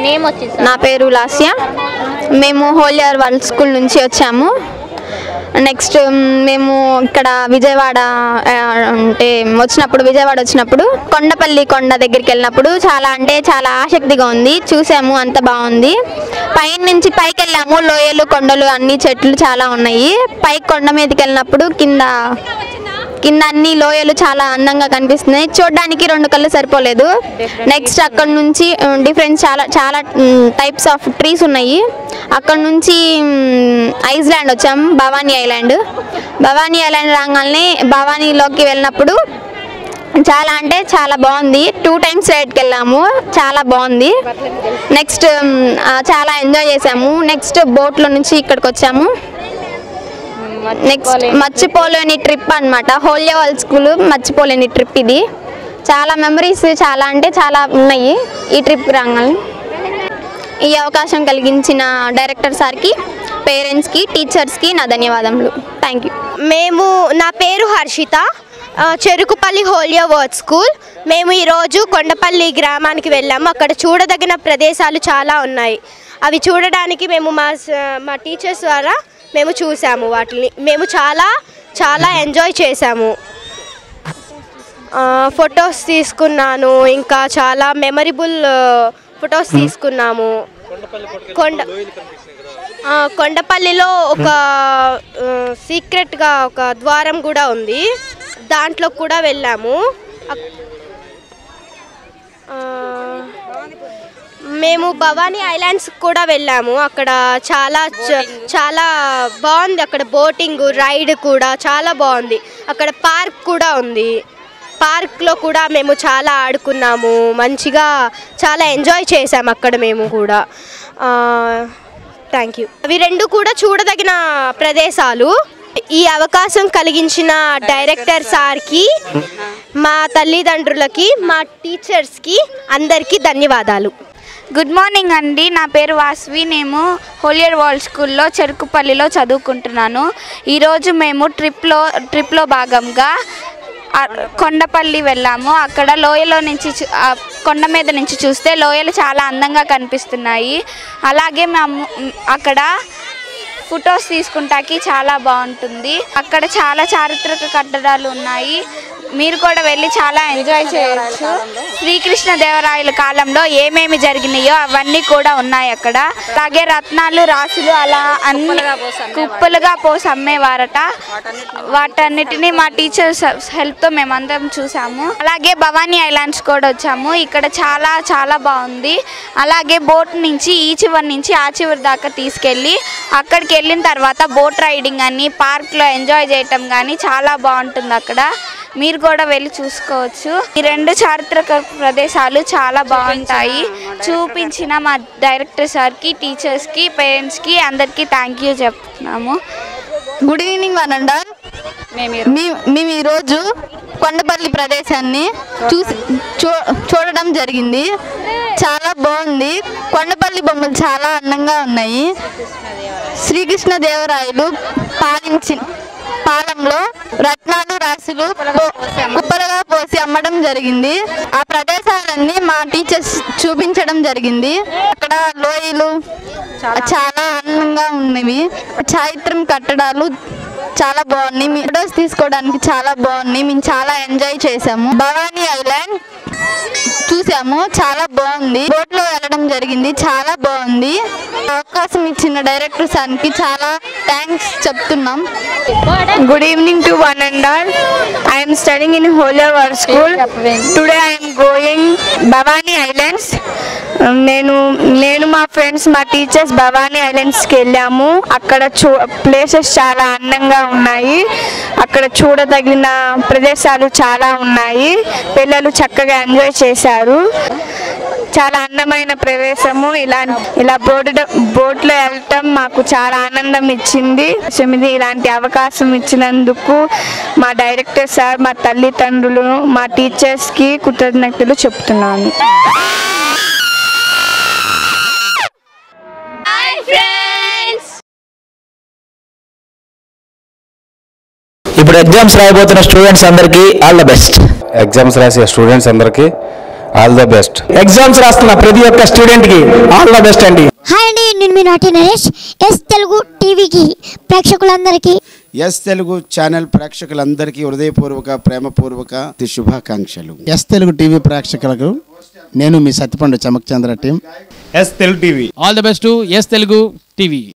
Name వచ్చేసి నా పేరు లాస్య మేము హోలియర్ వరల్డ్ స్కూల్ నుంచి వచ్చాము నెక్స్ట్ మ్, మేము ఇక్కడ విజయవాడ ఆ, అంటే వచ్చినప్పుడు విజయవాడ వచ్చినప్పుడు కొండపల్లి కొండ దగ్గరికి వెళ్ళినప్పుడు చాలా అంటే చాలా ఆసక్తిగా ఉంది చూసాము అంత బాగుంది పైన నుంచి పైకి వెళ్ళాము లోయలు కొండలు అన్ని చెట్లు చాలా ఉన్నాయి పైకి కొండ మీదకి వెళ్ళినప్పుడు కింద కింద అన్ని లోయలు చాలా అందంగా కనిపిస్తున్నాయి చూడడానికి రెండు కళ్ళు సరిపోలేదు నెక్స్ట్ అక్కడ నుంచి డిఫరెంట్ చాలా చాలా టైప్స్ ఆఫ్ ట్రీస్ ఉన్నాయి అక్కడ నుంచి మ్, ఐస్లాండ్ వచ్చాం భవానీ ఐలాండ్ భవానీ ఐలాండ్ రాగానే భవానీలోకి వెళ్ళినప్పుడు చాలా అంటే చాలా బాగుంది టూ టైమ్స్ రైడ్కి వెళ్ళాము చాలా బాగుంది నెక్స్ట్ మ్, ఆ, చాలా ఎంజాయ్ చేసాము నెక్స్ట్ బోట్లో నుంచి ఇక్కడికి వచ్చాము నెక్స్ట్ మర్చిపోలేని ట్రిప్ అన్నమాట హోలియా వాళ్ళ స్కూల్ మర్చిపోలేని ట్రిప్ ఇది చాలా మెమరీస్ చాలా అంటే చాలా ఉన్నాయి ఈ ట్రిప్ రాగానే ఈ అవకాశం కలిగించిన డైరెక్టర్ సార్కి పేరెంట్స్కి టీచర్స్కి నా ధన్యవాదములు థ్యాంక్ యూ మేము నా పేరు హర్షిత ఆ, చెరుకుపల్లి హోలియా వర్డ్ స్కూల్ మేము ఈరోజు కొండపల్లి గ్రామానికి వెళ్ళాము అక్కడ చూడదగిన ప్రదేశాలు చాలా ఉన్నాయి అవి చూడడానికి మేము మా స- మా టీచర్స్ ద్వారా మేము చూసాము వాటిని మేము చాలా చాలా ఎంజాయ్ చేసాము ఫొటోస్ తీసుకున్నాను ఇంకా చాలా మెమరబుల్ ఫొటోస్ తీసుకున్నాము కొండ ఆ, కొండపల్లిలో ఒక సీక్రెట్గా ఒక ద్వారం కూడా ఉంది దాంట్లో కూడా వెళ్ళాము అక్- ఆ, మేము భవానీ ఐలాండ్స్ కూడా వెళ్ళాము అక్కడ చాలా చ- చాలా బాగుంది అక్కడ బోటింగ్ రైడ్ కూడా చాలా బాగుంది అక్కడ పార్క్ కూడా ఉంది పార్క్లో కూడా మేము చాలా ఆడుకున్నాము మంచిగా చాలా ఎంజాయ్ చేసాము అక్కడ మేము కూడా థ్యాంక్ యూ అవి రెండు కూడా చూడదగిన ప్రదేశాలు ఈ అవకాశం కలిగించిన డైరెక్టర్ సార్కి మా తల్లిదండ్రులకి మా టీచర్స్కి అందరికీ ధన్యవాదాలు గుడ్ మార్నింగ్ అండి నా పేరు వాస్వి నేను హోలియర్ వరల్డ్ స్కూల్లో చెరుకుపల్లిలో చదువుకుంటున్నాను ఈరోజు మేము ట్రిప్లో ట్రిప్లో భాగంగా ఆ, కొండపల్లి వెళ్ళాము అక్కడ లోయలో నుంచి చూ- ఆ, కొండ మీద నుంచి చూస్తే లోయలు చాలా అందంగా కనిపిస్తున్నాయి అలాగే మేము అక్కడ ఫొటోస్ తీసుకుంటాకి చాలా బాగుంటుంది అక్కడ చాలా చారిత్రక కట్టడాలు ఉన్నాయి మీరు కూడా వెళ్ళి చాలా ఎంజాయ్ చేయొచ్చు శ్రీకృష్ణ దేవరాయల కాలంలో ఏమేమి జరిగినాయో అవన్నీ కూడా ఉన్నాయి అక్కడ అలాగే రత్నాలు రాసులు అలా అన్ని కుప్పలుగా పోసి అమ్మేవారట వాటన్నిటిని మా టీచర్స్ హెల్ప్తో మేమందరం చూసాము అలాగే భవానీ ఐలాండ్స్ కూడా వచ్చాము ఇక్కడ చాలా చాలా బాగుంది అలాగే బోట్ నుంచి ఈ చివరి నుంచి ఆ చివరి దాకా తీసుకెళ్ళి అక్కడికి వెళ్ళిన తర్వాత బోట్ రైడింగ్ అని పార్క్లో ఎంజాయ్ చేయటం కానీ చాలా బాగుంటుంది అక్కడ మీరు కూడా వెళ్ళి చూసుకోవచ్చు ఈ రెండు చారిత్రక ప్రదేశాలు చాలా బాగుంటాయి చూపించిన మా డైరెక్టర్ సార్కి టీచర్స్కి పేరెంట్స్కి అందరికీ థ్యాంక్ యూ చెప్తున్నాము గుడ్ ఈవినింగ్ వనండాల్ మీ- మేము ఈరోజు కొండపల్లి ప్రదేశాన్ని చూసి చూ చూడడం జరిగింది చాలా బాగుంది కొండపల్లి బొమ్మలు చాలా అందంగా ఉన్నాయి శ్రీకృష్ణ దేవరాయలు పాలించి పాలంలో రత్నాలు రాశులు పో- కుప్పలుగా పోసి అమ్మడం జరిగింది ఆ ప్రదేశాలన్నీ మా టీచర్స్ చూపించడం జరిగింది అక్కడ లోయలు చాలా అందంగా ఉన్నవి చారిత్రం కట్టడాలు చాలా బాగున్నాయి మీ ఫొటోస్ తీసుకోవడానికి చాలా బాగున్నాయి మేము చాలా ఎంజాయ్ చేసాము భవానీ ఐలాండ్ చూసాము చాలా బాగుంది బోట్ లో వెళ్ళడం జరిగింది చాలా బాగుంది అవకాశం ఇచ్చిన డైరెక్టర్ సార్కి చాలా థ్యాంక్స్ చెప్తున్నాం Good evening to one and all. I am studying in Holy War School. Today I am going Bhavani Islands. నేను నేను మా ఫ్రెండ్స్ మా టీచర్స్ భవానీ ఐలాండ్స్కి వెళ్ళాము అక్కడ చూ ప్లేసెస్ చాలా అందంగా ఉన్నాయి అక్కడ చూడదగిన ప్రదేశాలు చాలా ఉన్నాయి పిల్లలు చక్కగా ఎంజాయ్ చేశారు చాలా అందమైన ప్రదేశము ఇలా ఇలా బోర్డు బోట్లో వెళ్ళటం మాకు చాలా ఆనందం ఇచ్చింది ఇది ఇలాంటి అవకాశం ఇచ్చినందుకు మా డైరెక్టర్ సార్ మా తల్లిదండ్రులు మా టీచర్స్కి కృతజ్ఞతలు చెప్తున్నాను ఇప్పుడు ఎగ్జామ్స్ రాయబోతున్న స్టూడెంట్స్ అందరికీ ఆల్ ద బెస్ట్ ఎగ్జామ్స్ రాసే స్టూడెంట్స్ అందరికీ ఆల్ ద బెస్ట్ ఎగ్జామ్స్ రాస్తున్న ప్రతి ఒక్క స్టూడెంట్కి ఆల్ ద బెస్ట్ అండి హాయ్ అండి నేను మీ నాటి నరేష్ ఎస్ తెలుగు టీవీకి ప్రేక్షకులందరికీ ఎస్ తెలుగు ఛానల్ ప్రేక్షకులందరికీ హృదయపూర్వక ప్రేమపూర్వక శుభాకాంక్షలు ఎస్ తెలుగు టీవీ ప్రేక్షకులకు నేను మీ Satyapandu Chammak Chandra team S Telugu TV all the best S Telugu TV